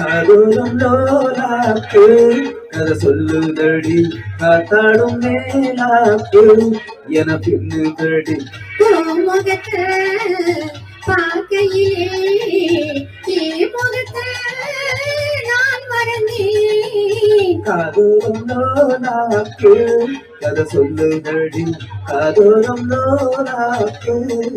காதோரம் லோலாக்கு கதை சொல்லுதடி காத்தாடும் மேலாக்கு என பின்னுதடி முகத்தை பார்க்கையிலே ஏ முகத்தை நான் மறந்தேன் காதோரம் லோலாக்கு கதை சொல்லுதடி காதோரம் லோலாக்கு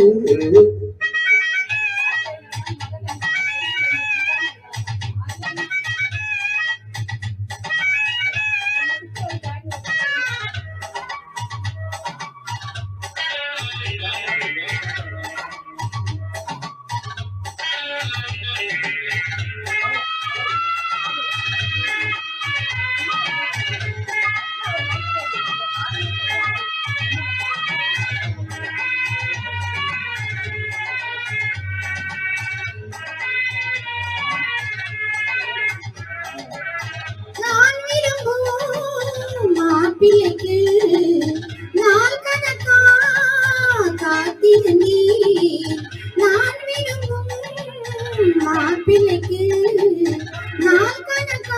நான் விரும்பும் மாப்பிள்ளைக்கு நாள் கணக்கா காத்திருந்தேன் நான் விரும்பும் மாப்பிள்ளைக்கு நாள் கணக்கா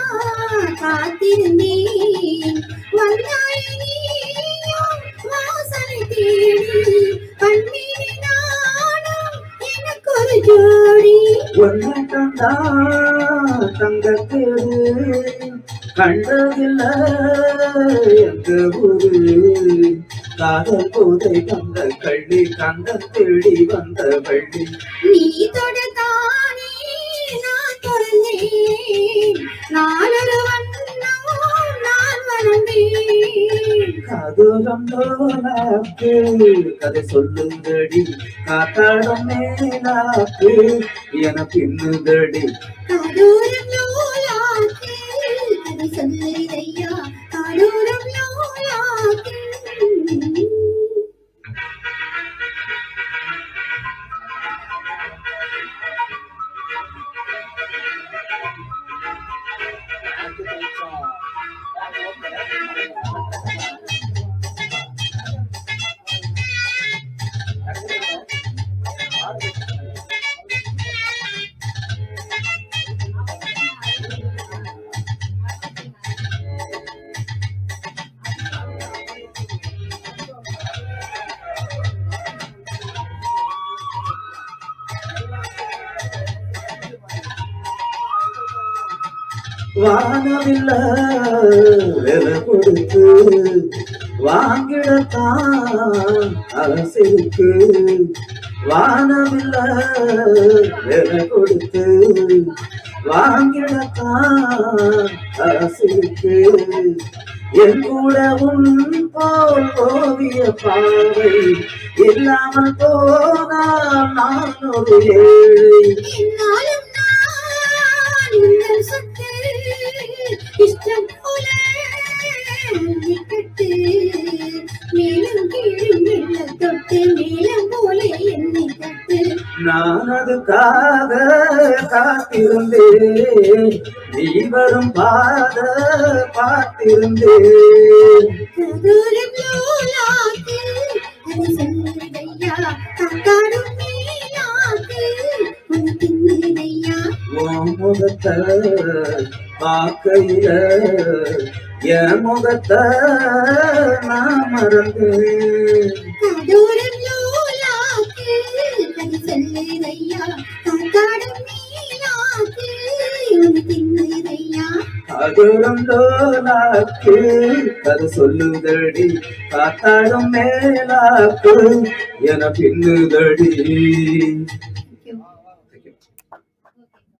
காத்திருந்தேன் வந்தாய் நீயும் வாசனை தேடி கண்ணீரை நானும் எனக்கு ஒரு ஜோடி ஒன்னை கண்டா தங்கத்தேரு கண்டதில்ல எங்க ஊரு காதல் போதை கந்த கள்ளி கந்த தேடி வந்த வள்ளி நீ தொடத்தானே நான் தொடர்ந்தேன் நாளொரு வண்ணம் நான் வளர்ந்தேன் காதோரம் லோலாக்கு கதை சொல்லுதடி காத்தாடம் மேலாக்கு என பின்னுதடி கடூரம் லோலாக்கு கதை சொல்லுதையா கடூரம் லோலாக்கு வானவில்ல விலை கொடுத்து வாங்கிடத்தான் அரசிருக்கு வானவில்ல விலை கொடுத்து வாங்கிடத்தான் அரசிருக்கு என் கூட உன் போல் ஓவிய பாவை இல்லாமல் போனால் நான் ஒரு ஏழை என்னாலும் நான் உங்கள் சொத்து இஷ்டம் போல கட்டு மேலும் கீழும் மெல்ல தொட்டு மேலும் போல என்னை கட்டு நான் அதுக்காக காத்திருந்தேன் நீ வரும் பாத பார்த்திருந்தேன் கதூரம் லோலாக்கு அது சொல்லுதையா கத்தாடும் மேலாக்கு உன் தின்னுதையா உன் முகத்தை பார்க்கையில என் முகத்தை நான் மறந்தேன் கதூரம் லோலாக்கு அது சொல்லுதையா கத்தாடும் மேலாக்கு உன் தின்னுதையா அதுரம் லோலாக்கு அது சொல்லுதடி காத்தாடும் மேலாக்கு என பின்னுதடி